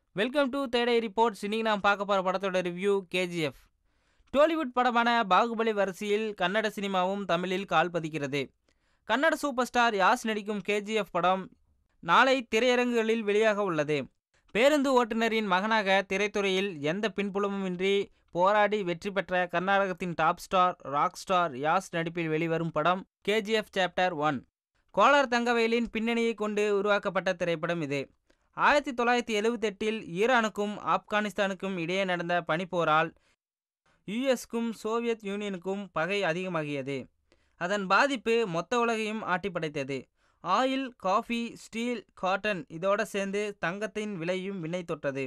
welcome to தேடை reports இன்னைக்கு நாம் பார்க்க போகிற படத்தோட ரிவ்யூ கேஜிஎஃப் டோலிவுட் படமான பாகுபலி வரிசையில் கன்னட சினிமாவும் தமிழில் கால் பதிக்கிறது கன்னட சூப்பர் ஸ்டார் யாஸ் நடிக்கும் கேஜிஎஃப் படம் நாளை திரையரங்குகளில் வெளியாக உள்ளது பேருந்து ஓட்டுநரின் மகனாக திரைத்துறையில் எந்த பின்புலமுமின்றி போராடி வெற்றி பெற்ற கர்நாடகத்தின் top star rock star Yash நடிப்பில் வெளிவரும் படம் கேஜிஎஃப் சாப்டர் ஒன் கோலார் தங்கவேலின் பின்னணியை கொண்டு உருவாக்கப்பட்ட திரைப்படம் இது ஆயிரத்தி தொள்ளாயிரத்தி எழுவத்தெட்டில் ஈரானுக்கும் ஆப்கானிஸ்தானுக்கும் இடையே நடந்த பனிப்போரால் யுஎஸ்க்கும் சோவியத் யூனியனுக்கும் பகை அதிகமாகியது அதன் பாதிப்பு மொத்த உலகையும் ஆட்டி படைத்தது ஆயில் காஃபி ஸ்டீல் காட்டன் இதோட சேர்ந்து தங்கத்தின் விலையும் விண்ணை தொட்டது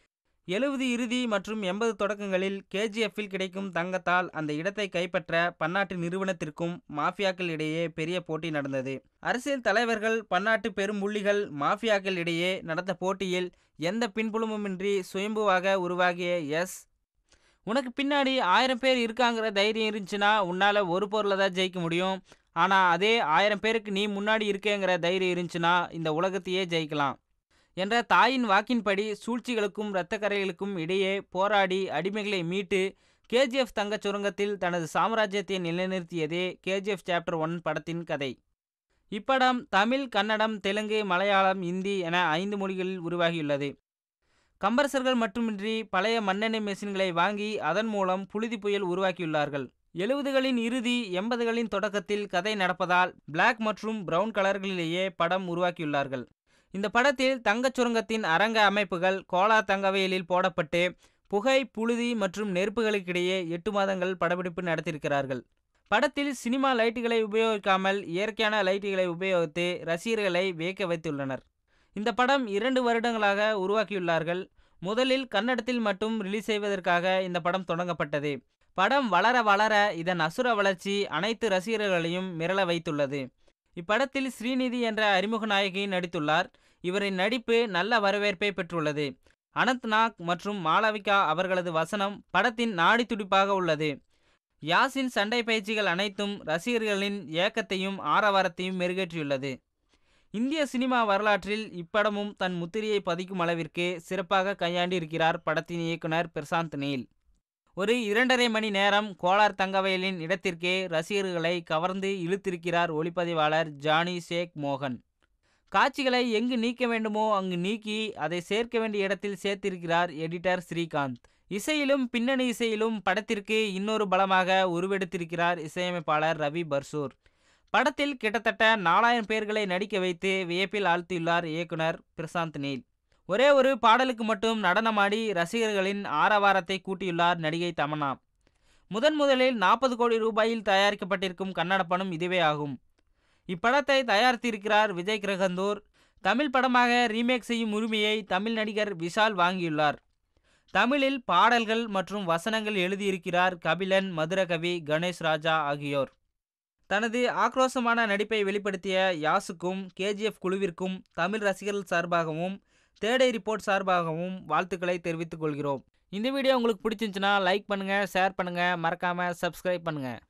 எழுபது இறுதி மற்றும் எண்பது தொடக்கங்களில் கேஜிஎஃப்பில் கிடைக்கும் தங்கத்தால் அந்த இடத்தை கைப்பற்ற பன்னாட்டு நிறுவனத்திற்கும் மாஃபியாக்கள் இடையே பெரிய போட்டி நடந்தது அரசியல் தலைவர்கள் பன்னாட்டு பெரும்புள்ளிகள் மாஃபியாக்கள் இடையே நடந்த போட்டியில் எந்த பின்புலமுமின்றி சுயம்புவாக உருவாகிய எஸ் உனக்கு பின்னாடி ஆயிரம் பேர் இருக்காங்கிற தைரியம் இருந்துச்சுன்னா உன்னால் ஒரு பொருளை தான் ஜெயிக்க முடியும் ஆனால் அதே ஆயிரம் பேருக்கு நீ முன்னாடி இருக்கேங்கிற தைரியம் இருந்துச்சுன்னா இந்த உலகத்தையே ஜெயிக்கலாம் என்ற தாயின் வாக்கின்படி சூழ்ச்சிகளுக்கும் இரத்தக்கரைகளுக்கும் இடையே போராடி அடிமைகளை மீட்டு கேஜிஎஃப் தங்கச் சுரங்கத்தில் தனது சாம்ராஜ்யத்தை நிலைநிறுத்தியதே கேஜிஎஃப் சாப்டர் ஒன் படத்தின் கதை இப்படம் தமிழ் கன்னடம் தெலுங்கு மலையாளம் இந்தி என ஐந்து மொழிகளில் உருவாகியுள்ளது கம்பரசர்கள் மட்டுமின்றி பழைய மண்ணெண்ணெய் மெஷின்களை வாங்கி அதன் மூலம் புழுதி புயல் உருவாக்கியுள்ளார்கள் எழுபதுகளின் இறுதி எண்பதுகளின் தொடக்கத்தில் கதை நடப்பதால் பிளாக் மற்றும் பிரவுன் கலர்களிலேயே படம் உருவாக்கியுள்ளார்கள் இந்த படத்தில் தங்கச் சுரங்கத்தின் அரங்க அமைப்புகள் கோலா தங்கவயலில் போடப்பட்டு புகை புழுதி மற்றும் நெருப்புகளுக்கிடையே எட்டு மாதங்கள் படப்பிடிப்பு நடத்தியிருக்கிறார்கள் படத்தில் சினிமா லைட்டுகளை உபயோகிக்காமல் இயற்கையான லைட்டுகளை உபயோகித்து ரசிகர்களை வியக்க வைத்துள்ளனர் இந்த படம் இரண்டு வருடங்களாக உருவாக்கியுள்ளார்கள் முதலில் கன்னடத்தில் மட்டும் ரிலீஸ் செய்வதற்காக இந்த படம் தொடங்கப்பட்டது படம் வளர வளர இதன் அசுர வளர்ச்சி அனைத்து ரசிகர்களையும் மிரள வைத்துள்ளது இப்படத்தில் ஸ்ரீநிதி என்ற அறிமுக நாயகி நடித்துள்ளார் இவரின் நடிப்பு நல்ல வரவேற்பை பெற்றுள்ளது அனந்த் நாக் மற்றும் மாளவிகா அவர்களது வசனம் படத்தின் நாடி துடிப்பாக உள்ளது யாஸின் சண்டை பயிற்சிகள் அனைத்தும் ரசிகர்களின் ஏக்கத்தையும் ஆரவாரத்தையும் மெருகேற்றியுள்ளது இந்திய சினிமா வரலாற்றில் இப்படமும் தன் முத்திரையை பதிக்கும் அளவிற்கு சிறப்பாக கையாண்டி இருக்கிறார் படத்தின் இயக்குனர் பிரசாந்த் நீல் ஒரு இரண்டரை மணி நேரம் கோலார் தங்கவயலின் இடத்திற்கே ரசிகர்களை கவர்ந்து இழுத்திருக்கிறார் ஒளிப்பதிவாளர் ஜானி ஷேக் மோகன் காட்சிகளை எங்கு நீக்க வேண்டுமோ அங்கு நீக்கி அதை சேர்க்க வேண்டிய இடத்தில் சேர்த்திருக்கிறார் எடிட்டர் ஸ்ரீகாந்த் இசையிலும் பின்னணி இசையிலும் படத்திற்கு இன்னொரு பலமாக உருவெடுத்திருக்கிறார் இசையமைப்பாளர் ரவி பர்சூர் படத்தில் கிட்டத்தட்ட நாலாயிரம் பேர்களை நடிக்க வைத்து வியப்பில் ஆழ்த்தியுள்ளார் இயக்குனர் பிரசாந்த் நீல் ஒரே ஒரு பாடலுக்கு மட்டும் நடனமாடி ரசிகர்களின் ஆரவாரத்தை கூட்டியுள்ளார் நடிகை தமன்னா முதன் முதலில் நாற்பது கோடி ரூபாயில் தயாரிக்கப்பட்டிருக்கும் கன்னட படம் இதுவே ஆகும் இப்படத்தை தயாரித்திருக்கிறார் விஜய் கிரகந்தூர் தமிழ் படமாக ரீமேக் செய்யும் உரிமையை தமிழ் நடிகர் விஷால் வாங்கியுள்ளார் தமிழில் பாடல்கள் மற்றும் வசனங்கள் எழுதியிருக்கிறார் கபிலன் மதுரகவி கணேஷ் ராஜா ஆகியோர் தனது ஆக்ரோஷமான நடிப்பை வெளிப்படுத்திய யாசுக்கும் கேஜிஎஃப் குழுவிற்கும் தமிழ் ரசிகர்கள் சார்பாகவும் தேடை ரிப்போர்ட் சார்பாகவும் வாழ்த்துக்களை தெரிவித்துக் கொள்கிறோம் இந்த வீடியோ உங்களுக்கு பிடிச்சிருந்துச்சுன்னா லைக் பண்ணுங்கள் ஷேர் பண்ணுங்கள் மறக்காமல் சப்ஸ்கிரைப் பண்ணுங்கள்